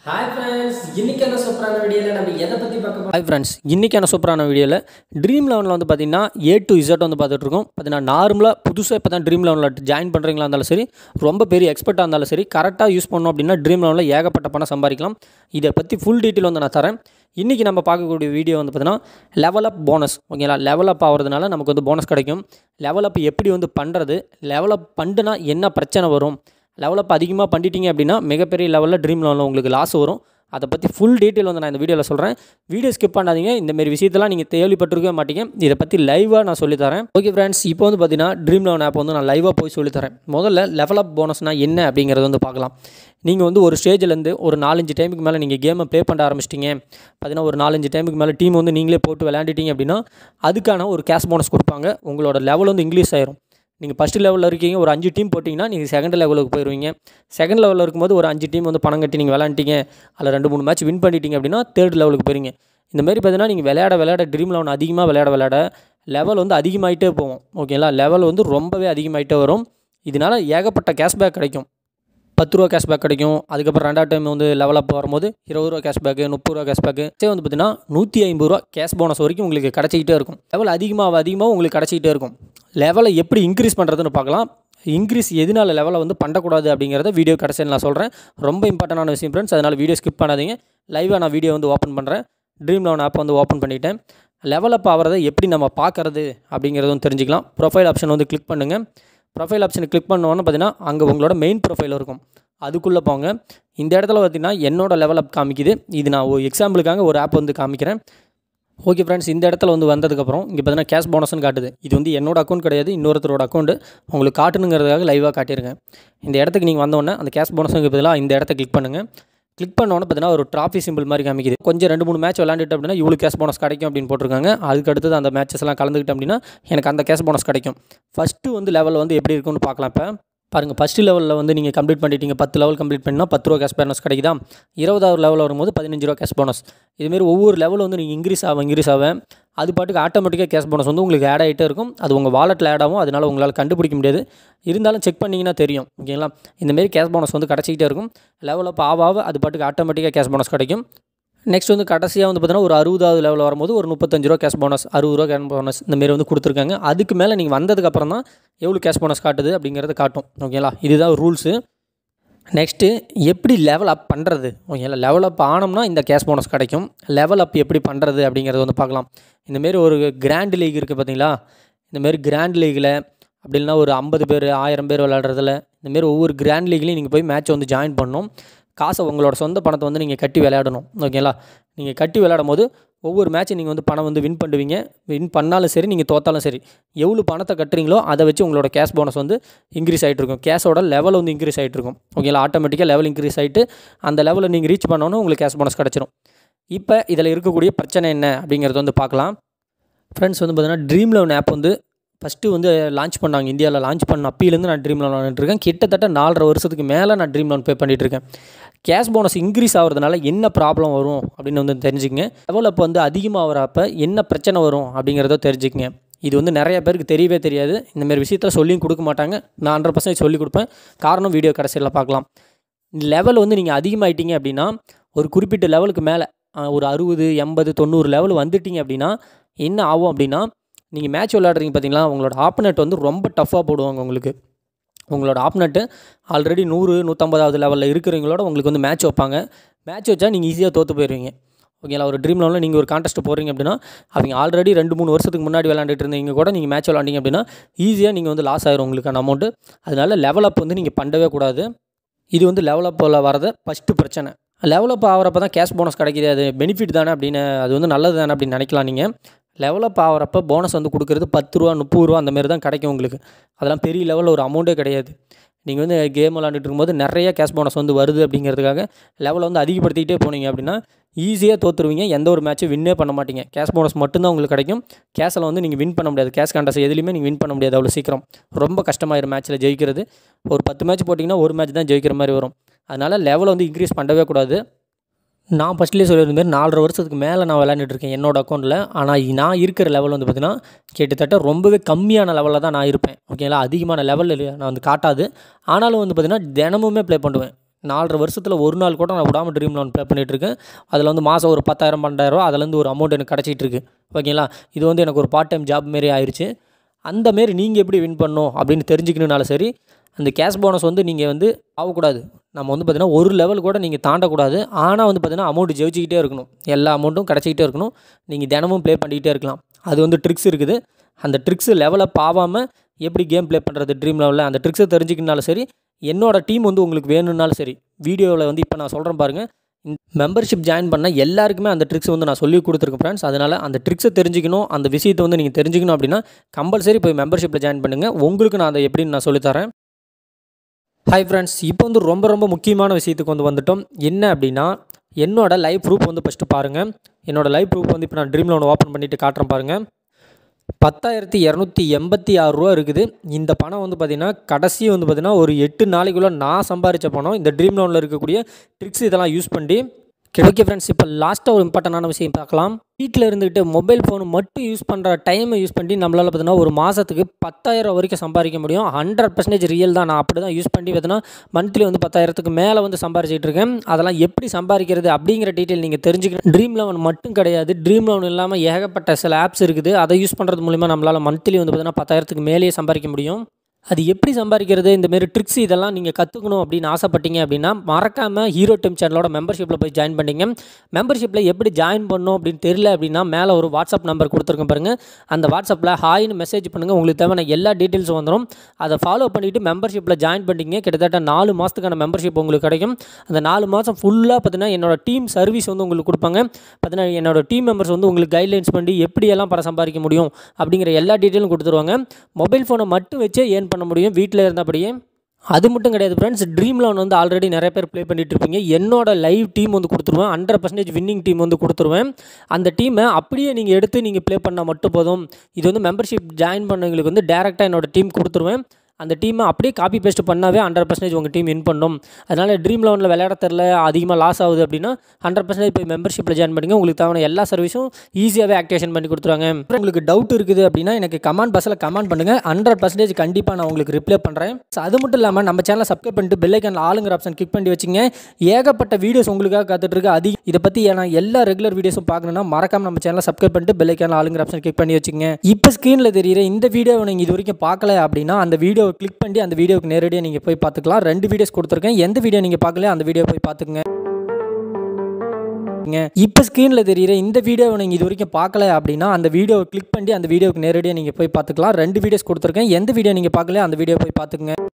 hi friends இன்னைக்கான சூப்பரான வீடியோவில் நம்ம எதை பற்றி பார்க்க போறோம் ஹாய் ஃப்ரெண்ட்ஸ் இன்றைக்கான சூப்பரான வீடியோவில் ட்ரீம் லெவனில் வந்து பார்த்தீங்கன்னா ஏ டு இசட் வந்து பார்த்துட்டு இருக்கோம் பார்த்தீங்கன்னா நார்மலாக புதுசாக இப்போ தான் ட்ரீம் லெவனில் ஜாயின் பண்ணுறீங்களா இருந்தாலும் சரி ரொம்ப பெரிய எக்ஸ்பர்ட்டாக இருந்தாலும் சரி கரெக்டாக யூஸ் பண்ணோம் அப்படின்னா ட்ரீம் லெவனில் ஏகப்பட்ட பணம் சம்பாதிக்கலாம் இதை பற்றி ஃபுல் டீட்டெயில் வந்து நான் தரேன் இன்றைக்கி நம்ம பார்க்கக்கூடிய வீடியோ வந்து பார்த்தீங்கன்னா லெவல் அப் போனஸ் ஓகேங்களா லெவல் அப் ஆகிறதுனால நமக்கு வந்து போனஸ் கிடைக்கும் லெவல் அப் எப்படி வந்து பண்ணுறது லெவல் அப் பண்ணுனா என்ன பிரச்சனை வரும் லெவல் அப் அதிகமாக பண்ணிட்டீங்க அப்படின்னா மிகப்பெரிய லெவலில் ட்ரீம் லெவலில் உங்களுக்கு லாஸ் வரும் அதை பற்றி ஃபுல் டீட்டெயில் வந்து நான் இந்த வீடியோவில் சொல்கிறேன் வீடியோ ஸ்கிப் பண்ணாதீங்க இந்த மாதிரி விஷயத்தெல்லாம் நீங்கள் கேள்விப்பட்டிருக்கவே மாட்டீங்க இதை பற்றி லைவாக நான் சொல்லித்தரேன் ஓகே ஃப்ரெண்ட்ஸ் இப்போ வந்து பார்த்தீங்கன்னா ட்ரீம் லெவன் ஆப் வந்து நான் லைவாக போய் சொல்லித்தரேன் முதல்ல லெவல் அப் போனஸ்னால் என்ன அப்படிங்கிறது வந்து பார்க்கலாம் நீங்கள் வந்து ஒரு ஸ்டேஜ்லேருந்து ஒரு நாலஞ்சு டைமுக்கு மேலே நீங்கள் கேமை ப்ளே பண்ண ஆரம்பிச்சிட்டிங்க பார்த்தீங்கன்னா ஒரு நாலஞ்சு டைமுக்கு மேலே டீம் வந்து நீங்களே போட்டு விளையாண்டிட்டீங்க அப்படின்னா அதுக்கான ஒரு கேஷ் போனஸ் கொடுப்பாங்க உங்களோட லெவல் வந்து இன்க்ரீஸ் ஆயிரும் நீங்கள் ஃபஸ்ட்டு லெவலில் இருக்கீங்க ஒரு அஞ்சு டீம் போட்டிங்கன்னா நீங்கள் செகண்ட் லெவலுக்கு போயிடுவீங்க செகண்ட் லெவலில் இருக்கும்போது ஒரு அஞ்சு டீம் வந்து பணம் கட்டி நீங்கள் விளாண்டிட்டீங்க அதில் ரெண்டு மூணு மேட்ச் வின் பண்ணிட்டீங்க அப்படின்னா தேர்ட் லெவலுக்கு போயிருங்க இந்த மாதிரி பார்த்தீங்கன்னா நீங்கள் விளையாட விளையாட ட்ரீம் லெவன் அதிகமாக விளையாட விளையாட லெவல் வந்து அதிகமாகிட்டே போகும் ஓகேங்களா லெவல் வந்து ரொம்பவே அதிகமாகிட்டே வரும் இதனால் ஏகப்பட்ட கேஷ்பேக் கிடைக்கும் பத்து ரூபா கேஷ்பேக் கிடைக்கும் அதுக்கப்புறம் ரெண்டாவது டைம் வந்து லெவல் அப் வரும்போது இருபது ரூபா கேஷ்பேக்கு முப்பது ரூபா கேஷ்பேக்கு சே வந்து பார்த்தீங்கன்னா நூற்றி ஐம்பது ரூபா கேஷ் போனஸ் வரைக்கும் உங்களுக்கு கிடச்சிக்கிட்டே இருக்கும் லெவல் அதிகமாக அதிகமாக உங்களுக்கு கிடச்சிக்கிட்டே இருக்கும் லெவலை எப்படி இன்க்ரீஸ் பண்ணுறதுன்னு பார்க்கலாம் இன்க்ரீஸ் எதனால லெவலை வந்து பண்ணக்கூடாது அப்படிங்கிறத வீடியோ கடைசியில் நான் சொல்கிறேன் ரொம்ப இம்பார்ட்டண்டான விஷயம் ஃப்ரெண்ட்ஸ் அதனால் வீடியோ ஸ்கிப் பண்ணாதீங்க லைவாக நான் வீடியோ வந்து ஓப்பன் பண்ணுறேன் ட்ரீம் லெவன் ஆப் வந்து ஓப்பன் பண்ணிட்டேன் லெவல் அப் ஆகிறத எப்படி நம்ம பார்க்குறது அப்படிங்கிறதும் தெரிஞ்சுக்கலாம் ப்ரொஃபைல் ஆப்ஷன் வந்து கிளிக் பண்ணுங்கள் ப்ரொஃபைல் ஆப்ஷனை கிளிக் பண்ணோன்னு பார்த்தீங்கன்னா அங்கே உங்களோட மெயின் ப்ரொஃபைல் இருக்கும் அதுக்குள்ளே போங்க இந்த இடத்துல பார்த்தீங்கன்னா என்னோட லெவல் அப் காமிக்குது இது நான் ஒரு எக்ஸாம்பிளுக்காக ஒரு ஆப் வந்து காமிக்கிறேன் ஓகே ஃப்ரெண்ட்ஸ் இந்த இடத்துல வந்து வந்ததுக்கப்புறம் இங்கே பார்த்தீங்கன்னா கேஷ் போனஸ்னு காட்டுது இது வந்து என்னோட அக்கௌண்ட் கிடையாது இன்னொருத்தரோட அக்கௌண்ட் உங்களுக்கு காட்டணுங்கிறதுக்காக லைவாக காட்டியிருக்கேன் இந்த இடத்துக்கு நீங்கள் வந்தோடனே அந்த கேஷ் போனஸுக்கு பதிலாக இந்த இடத்த கிளிக் பண்ணுங்கள் கிளிக் பண்ணோன்னே பார்த்தீங்கன்னா ஒரு ட்ராஃபி சிம்பிள் மாதிரி காமிக்குது கொஞ்சம் ரெண்டு மூணு மேட்ச் விளாண்டுட்டு அப்படின்னா இவ்வளோ கேஷ் போனஸ் கிடைக்கும் அப்படின்னு போட்டிருக்காங்க அதுக்கு அடுத்தது அந்த மேட்சஸ் எல்லாம் கலந்துக்கிட்டேன் அப்படின்னா எனக்கு அந்த கேஷ் போனஸ் கிடைக்கும் ஃபஸ்ட்டு வந்து லெவல் வந்து எப்படி இருக்குன்னு பார்க்கலாம் இப்போ பாருங்கள் ஃபஸ்ட்டு லெவலில் வந்து நீங்கள் கம்ப்ளீட் பண்ணிட்டீங்க பத்து லெவல் கம்ப்ளீட் பண்ணால் பத்து ரூபா கேஷ் போனஸ் கிடைக்குதா இருபதாவது லெவல் வரும்போது பதினஞ்சு ரூபா கேஷ் போனஸ் இதுமாரி ஒவ்வொரு லெவல் வந்து நீங்கள் இன்க்ரீஸ் ஆகும் இன்க்ரீஸ் ஆகும் அது பாட்டுக்கு ஆட்டோமேட்டிக்காக கேஷ் போனஸ் வந்து உங்களுக்கு ஆட் ஆகிட்டே இருக்கும் அது உங்கள் வாலெட்டில் ஆட் ஆகும் அதனால் உங்களால் கண்டுபிடிக்க முடியாது இருந்தாலும் செக் பண்ணிங்கன்னா தெரியும் ஓகேங்களா இந்தமாரி கேஷ் போனஸ் வந்து கிடச்சிக்கிட்டே இருக்கும் லெவல் அப் ஆக ஆக அது பாட்டுக்கு ஆட்டோமேட்டிக்காக கேஷ் போனஸ் கிடைக்கும் நெக்ஸ்ட் வந்து கடைசியாக வந்து பார்த்தீங்கன்னா ஒரு அறுபதாவது லெவல் வரும்போது ஒரு முப்பத்தஞ்சு ரூபா கேஷ் போனஸ் அறுபது ரூபா கேஷ் போனஸ் இந்த மாரி வந்து கொடுத்துருக்காங்க அதுக்கு மேலே நீங்கள் வந்ததுக்கப்புறம் தான் எவ்வளோ கேஷ் போனஸ் காட்டுது அப்படிங்கிறது காட்டும் ஓகேங்களா இதுதான் ரூல்ஸு நெக்ஸ்ட்டு எப்படி லெவல் அப் பண்ணுறது ஓகேங்களா லெவல் அப் ஆனோம்னா இந்த கேஷ் போனஸ் கிடைக்கும் லெவல் அப் எப்படி பண்ணுறது அப்படிங்கிறது வந்து பார்க்கலாம் இந்தமாரி ஒரு கிராண்ட் லீக் இருக்குது பார்த்தீங்களா இந்தமாரி கிராண்ட் லீகில் அப்படி இல்லைனா ஒரு ஐம்பது பேர் ஆயிரம் பேர் விளையாடுறதுல இந்தமாரி ஒவ்வொரு கிராண்ட் லீக்லேயும் நீங்கள் போய் மேட்ச் வந்து ஜாயின் பண்ணணும் காசை உங்களோட சொந்த பணத்தை வந்து நீங்கள் கட்டி விளையாடணும் ஓகேங்களா நீங்கள் கட்டி விளையாடும் போது ஒவ்வொரு மேட்சும் நீங்கள் வந்து பணம் வந்து வின் பண்ணுவீங்க வின் பண்ணாலும் சரி நீங்கள் தோத்தாலும் சரி எவ்வளோ பணத்தை கட்டுறீங்களோ அதை வச்சு உங்களோட கேஷ் போனஸ் வந்து இன்க்ரீஸ் ஆகிட்டு இருக்கும் கேஷோட லெவல் வந்து இன்க்ரீஸ் ஆகிட்டு இருக்கும் ஓகேங்களா ஆட்டோமேட்டிக்காக லெவல் இன்க்ரீஸ் ஆகிட்டு அந்த லெவலில் நீங்கள் ரீச் பண்ணோன்னு உங்களுக்கு கேஷ் போனஸ் கிடச்சிரும் இப்போ இதில் இருக்கக்கூடிய பிரச்சனை என்ன அப்படிங்கிறது வந்து பார்க்கலாம் ஃப்ரெண்ட்ஸ் வந்து பார்த்தீங்கன்னா ட்ரீம் லெவன் ஆப் வந்து ஃபஸ்ட்டு வந்து லான்ச் பண்ணாங்க இந்தியாவில் லான்ச் பண்ண அப்பீலேருந்து நான் ட்ரீம் லோன் விளாண்டுருக்கேன் கிட்டத்தட்ட நாலரை வருஷத்துக்கு மேலே நான் ட்ரீம் லோன் பே பண்ணிகிட்ருக்கேன் கேஷ் போனஸ் இன்க்ரீஸ் ஆகிறதுனால என்ன ப்ராப்ளம் வரும் அப்படின்னு வந்து தெரிஞ்சுக்கங்க லெவல் அப்போ வந்து அதிகமாகிறப்ப என்ன பிரச்சனை வரும் அப்படிங்கிறத தெரிஞ்சுக்கங்க இது வந்து நிறைய பேருக்கு தெரியவே தெரியாது இந்தமாரி விஷயத்தில் சொல்லியும் கொடுக்க மாட்டாங்க நான் ஹண்ட்ரட் பர்சன்டேஜ் சொல்லிக் கொடுப்பேன் காரணம் வீடியோ கடைசியில் பார்க்கலாம் லெவல் வந்து நீங்கள் அதிகமாகிட்டீங்க அப்படின்னா ஒரு குறிப்பிட்ட லெவலுக்கு மேலே ஒரு அறுபது எண்பது தொண்ணூறு லெவல் வந்துட்டீங்க அப்படின்னா என்ன ஆகும் அப்படின்னா நீங்கள் மேட்ச் விளையாடுறீங்க பார்த்தீங்களா உங்களோட ஆப்பனட் வந்து ரொம்ப டஃப்பாக போடுவாங்க உங்களுக்கு உங்களோட ஆப்னெட்டு ஆல்ரெடி நூறு நூற்றம்பதாவது லெவலில் இருக்கிறவங்களோட உங்களுக்கு வந்து மேட்ச் வைப்பாங்க மேட்ச் வச்சா நீங்கள் ஈஸியாக தோற்று போயிடுவீங்க ஓகேங்களா ஒரு ட்ரீம் லெவலில் நீங்கள் ஒரு கான்டெஸ்ட் போகிறீங்க அப்படின்னா அவங்க ஆல்ரெடி ரெண்டு மூணு வருஷத்துக்கு முன்னாடி விளாண்டுட்டு இருந்தீங்க கூட நீங்கள் மேட்ச் விளாண்டிங்க அப்படின்னா ஈஸியாக நீங்கள் வந்து லாஸ் ஆயிரும் உங்களுக்கான அமௌண்ட்டு அதனால லெவல் அப் வந்து நீங்கள் பண்ணவே கூடாது இது வந்து லெவல் அப்பில் வரத ஃபஸ்ட்டு பிரச்சனை லெவல் அப் ஆகிறப்ப தான் கேஷ் போனஸ் கிடைக்கிது அது பெனிஃபிட் தானே அப்படின்னு அது வந்து நல்லது தானே அப்படின்னு நினைக்கலாம் நீங்கள் லெவலப் ஆகிறப்ப போனஸ் வந்து கொடுக்குறது பத்து ரூபா முப்பது ரூபா அந்த மாதிரி தான் கிடைக்கும் உங்களுக்கு அதெல்லாம் பெரிய லெவலில் ஒரு அமௌண்ட்டே கிடையாது நீங்கள் வந்து கேம் விளாண்டுட்டு இருக்கும்போது நிறைய கேஷ் போனஸ் வந்து வருது அப்படிங்கிறதுக்காக லெவலை வந்து அதிகப்படுத்திக்கிட்டே போனீங்க அப்படின்னா ஈஸியாக தோற்றுருவீங்க எந்த ஒரு மேட்சும் வின்னே பண்ண மாட்டீங்க கேஷ் போனஸ் மட்டும்தான் உங்களுக்கு கிடைக்கும் கேஷில் வந்து நீங்கள் வின் பண்ண முடியாது கேஷ் கான்டஸ் எதுலையுமே நீங்கள் வின் பண்ண முடியாது அவ்வளோ சீக்கிரம் ரொம்ப கஷ்டமாயிரும் மேட்ச்சில் ஜெயிக்கிறது ஒரு பத்து மேட்ச் போட்டிங்கன்னா ஒரு மேட்ச் தான் ஜெயிக்கிற மாதிரி வரும் அதனால் லெவலை வந்து இன்க்ரீஸ் பண்ணவே கூடாது நான் ஃபஸ்ட்லேயே சொல்லியிருந்த மாதிரி நாலரை வருஷத்துக்கு மேலே நான் விளையாண்டுட்டு இருக்கேன் என்னோட அக்கௌண்ட்டில் ஆனால் நான் இருக்கிற லெவல் வந்து பார்த்திங்கன்னா கிட்டத்தட்ட ரொம்பவே கம்மியான லெவலில் தான் நான் இருப்பேன் ஓகேங்களா அதிகமான லெவலில் நான் வந்து காட்டாது ஆனாலும் வந்து பார்த்திங்கன்னா தினமுமே ப்ளே பண்ணுவேன் நாலரை வருஷத்தில் ஒரு நாள் கூட நான் விடாமல் ட்ரீம் லெவன் ப்ளே பண்ணிகிட்ருக்கேன் அதில் வந்து மாதம் ஒரு பத்தாயிரம் பன்னெண்டாயிரம் அதுலேருந்து ஒரு அமௌண்ட் எனக்கு கிடச்சிட்டு இருக்கு ஓகேங்களா இது வந்து எனக்கு ஒரு பார்ட் டைம் ஜாப் மாரி ஆயிடுச்சு அந்த மாரி நீங்கள் எப்படி வின் பண்ணணும் அப்படின்னு தெரிஞ்சுக்கணுனாலும் சரி அந்த கேஷ் போனஸ் வந்து நீங்கள் வந்து ஆகக்கூடாது நம்ம வந்து பார்த்திங்கன்னா ஒரு லெவல் கூட நீங்கள் தாண்டக்கூடாது ஆனால் வந்து பார்த்திங்கன்னா அமௌண்ட் ஜெயிச்சிக்கிட்டே இருக்கணும் எல்லா அமௌண்ட்டும் கிடச்சிக்கிட்டே இருக்கணும் நீங்கள் தினமும் ப்ளே பண்ணிக்கிட்டே இருக்கலாம் அது வந்து ட்ரிக்ஸ் இருக்குது அந்த ட்ரிக்ஸு லெவலப் ஆகாமல் எப்படி கேம் ப்ளே பண்ணுறது ட்ரீம் லெவலில் அந்த ட்ரிக்ஸை தெரிஞ்சுக்கினாலும் சரி என்னோட டீம் வந்து உங்களுக்கு வேணும்னாலும் சரி வீடியோவில் வந்து இப்போ நான் சொல்கிறேன் பாருங்கள் மெம்பர்ஷிப் ஜாயின் பண்ண எல்லாருக்குமே அந்த ட்ரிக்ஸ் வந்து நான் சொல்லி கொடுத்துருக்கேன் ஃப்ரெண்ட்ஸ் அதனால் அந்த ட்ரிக்ஸை தெரிஞ்சுக்கணும் அந்த விஷயத்தை வந்து நீங்கள் தெரிஞ்சுக்கணும் அப்படின்னா கம்பல்சரி போய் மெம்பர்ஷிப்பில் ஜாயின் பண்ணுங்கள் உங்களுக்கு நான் அதை எப்படின்னு நான் சொல்லித்தரேன் ஹாய் ஃப்ரெண்ட்ஸ் இப்போ வந்து ரொம்ப ரொம்ப முக்கியமான விஷயத்துக்கு வந்து வந்துட்டோம் என்ன அப்படின்னா என்னோட லைவ் ப்ரூஃப் வந்து ஃபஸ்ட்டு பாருங்கள் என்னோட லைவ் ப்ரூஃப் வந்து இப்போ நான் ட்ரீம் லோன் ஓப்பன் பண்ணிவிட்டு காட்டுறேன் பாருங்கள் பத்தாயிரத்தி இரநூத்தி எண்பத்தி ஆறு ரூபா இருக்குது இந்த பணம் வந்து பார்த்திங்கன்னா கடைசி வந்து பார்த்திங்கன்னா ஒரு எட்டு நாளைக்குள்ளே நான் சம்பாரித்த பணம் இந்த ட்ரீம் லோனில் இருக்கக்கூடிய ட்ரிக்ஸ் இதெல்லாம் யூஸ் பண்ணி ஓகே ஃப்ரெண்ட்ஸ் இப்போ லாஸ்ட்டாக ஒரு இம்பார்ட்டண்டான விஷயம் பார்க்கலாம் வீட்டில் இருந்துக்கிட்டு மொபைல் ஃபோன் மட்டும் யூஸ் பண்ணுற டைமை யூஸ் பண்ணி நம்மளால் பார்த்தீங்கன்னா ஒரு மாதத்துக்கு பத்தாயிரம் வரைக்கும் சம்பாதிக்க முடியும் ஹண்ட்ரட் பர்சன்டேஜ் ரியல் தான் நான் அப்படி தான் யூஸ் பண்ணி பார்த்தீங்கன்னா மந்த்லி வந்து பத்தாயிரத்துக்கு மேலே வந்து சம்பாரிச்சிட்டு இருக்கேன் அதெல்லாம் எப்படி சம்பாதிக்கிறது அப்படிங்கிற டீட்டெயில் நீங்கள் தெரிஞ்சுக்கணும் ட்ரீம் லெவன் மட்டும் கிடையாது ட்ரீம் லெவன் இல்லாமல் ஏகப்பட்ட சில ஆப்ஸ் இருக்குது அதை யூஸ் பண்ணுறது மூலிமா நம்மளால் மந்த்லி வந்து பார்த்தீங்கன்னா பத்தாயிரத்துக்கு மேலேயே சம்பாதிக்க முடியும் அது எப்படி சம்பாதிக்கிறது இந்தமாரி ட்ரிக்ஸ் இதெல்லாம் நீங்கள் கற்றுக்கணும் அப்படின்னு ஆசைப்பட்டீங்க அப்படின்னா மறக்காமல் ஹீரோ டீம் சேனலோட மெம்பர்ஷிப்பில் போய் ஜாயின் பண்ணிங்க மெம்பர்ஷிப்பில் எப்படி ஜாயின் பண்ணணும் அப்படின்னு தெரியல அப்படின்னா மேலே ஒரு வாட்ஸ்அப் நம்பர் கொடுத்துருக்கேன் பாருங்கள் அந்த வாட்ஸ்அப்பில் ஹாய்னு மெசேஜ் பண்ணுங்கள் உங்களுக்கு தேவையான எல்லா டீட்டெயில்ஸும் வந்துடும் அதை ஃபாலோ பண்ணிவிட்டு மெம்பர்ஷிப்பில் ஜாயின் பண்ணிட்டீங்க கிட்டத்தட்ட நாலு மாதத்துக்கான மெம்பர்ஷிப் உங்களுக்கு கிடைக்கும் அந்த நாலு மாதம் ஃபுல்லாக பார்த்தீங்கன்னா என்னோட டீம் சர்வீஸ் வந்து உங்களுக்கு கொடுப்பாங்க பார்த்தீங்கன்னா என்னோட டீம் மெம்பர்ஸ் வந்து உங்களுக்கு கைட்லைன்ஸ் பண்ணி எப்படியெல்லாம் பணம் சம்பாதிக்க முடியும் அப்படிங்கிற எல்லா டீட்டெயிலும் கொடுத்துருவாங்க மொபைல் ஃபோனை மட்டும் வச்சே ஏர்ன் பண்ண முடியும் வீட்டில் இருந்தபடியே அது மட்டும் கிடையாது ஃப்ரெண்ட்ஸ் ட்ரீம் லோன் வந்து ஆல்ரெடி நிறைய பேர் ப்ளே பண்ணிட்டு இருப்பீங்க என்னோட லைவ் டீம் வந்து கொடுத்துருவேன் ஹண்ட்ரட் பர்சன்டேஜ் வின்னிங் டீம் வந்து கொடுத்துருவேன் அந்த டீமை அப்படியே நீங்கள் எடுத்து நீங்கள் ப்ளே பண்ணால் மட்டும் போதும் இது வந்து மெம்பர்ஷிப் ஜாயின் பண்ணவங்களுக்கு வந்து டேரெக்டாக என்னோட டீம் கொடுத்துருவேன் அந்த டீமை அப்படியே காப்பி பேஸ்ட் பண்ணாவே ஹண்ட்ரட் பர்சன்டேஜ் உங்கள் டீம் வின் பண்ணும் அதனால் ட்ரீம் லெவனில் விளையாட தெரில அதிகமாக லாஸ் ஆகுது அப்படின்னா ஹண்ட்ரட் பர்சன்டேஜ் போய் மெம்பர்ஷிப்பில் ஜாயின் பண்ணிங்க உங்களுக்கு தேவையான எல்லா சர்வீஸும் ஈஸியாகவே ஆக்டிவேஷன் பண்ணி கொடுத்துருவாங்க உங்களுக்கு டவுட் இருக்குது அப்படின்னா எனக்கு கமெண்ட் பாக்ஸில் கமெண்ட் பண்ணுங்கள் ஹண்ட்ரட் பர்சன்டேஜ் கண்டிப்பாக நான் உங்களுக்கு ரிப்ளை பண்ணுறேன் ஸோ அது மட்டும் இல்லாமல் நம்ம சேனலை சப்ஸ்கிரைப் பண்ணிட்டு பெல்லைக்கான ஆளுங்கிற ஆப்ஷன் கிளிக் பண்ணி வச்சுங்க ஏகப்பட்ட வீடியோஸ் உங்களுக்காக காத்துட்டு இருக்கு அதிக இதை பற்றி நான் எல்லா ரெகுலர் வீடியோஸும் பார்க்கணுன்னா மறக்காம நம்ம சேனலை சப்ஸ்கிரைப் பண்ணிட்டு பெல்லைக்கான ஆளுங்கிற ஆப்ஷன் கிளிக் பண்ணி வச்சுங்க இப்போ ஸ்க்ரீனில் தெரியுற இந்த வீடியோவை நீங்கள் இது வரைக்கும் பார்க்கல அப்படின்னா அந்த வீடியோவை கிளிக் பண்ணி அந்த வீடியோவுக்கு நேரடியாக நீங்கள் போய் பார்த்துக்கலாம் ரெண்டு வீடியோஸ் கொடுத்துருக்கேன் எந்த வீடியோ நீங்கள் பார்க்கல அந்த வீடியோ போய் பார்த்துக்குங்க இப்போ ஸ்க்ரீனில் தெரியுற இந்த வீடியோவை நீங்கள் இது வரைக்கும் பார்க்கல அப்படின்னா அந்த வீடியோவை கிளிக் பண்ணி அந்த வீடியோவுக்கு நேரடியாக நீங்கள் போய் பார்த்துக்கலாம் ரெண்டு வீடியோஸ் கொடுத்துருக்கேன் எந்த வீடியோ நீங்கள் பார்க்கல அந்த வீடியோ போய் பார்த்துக்குங்க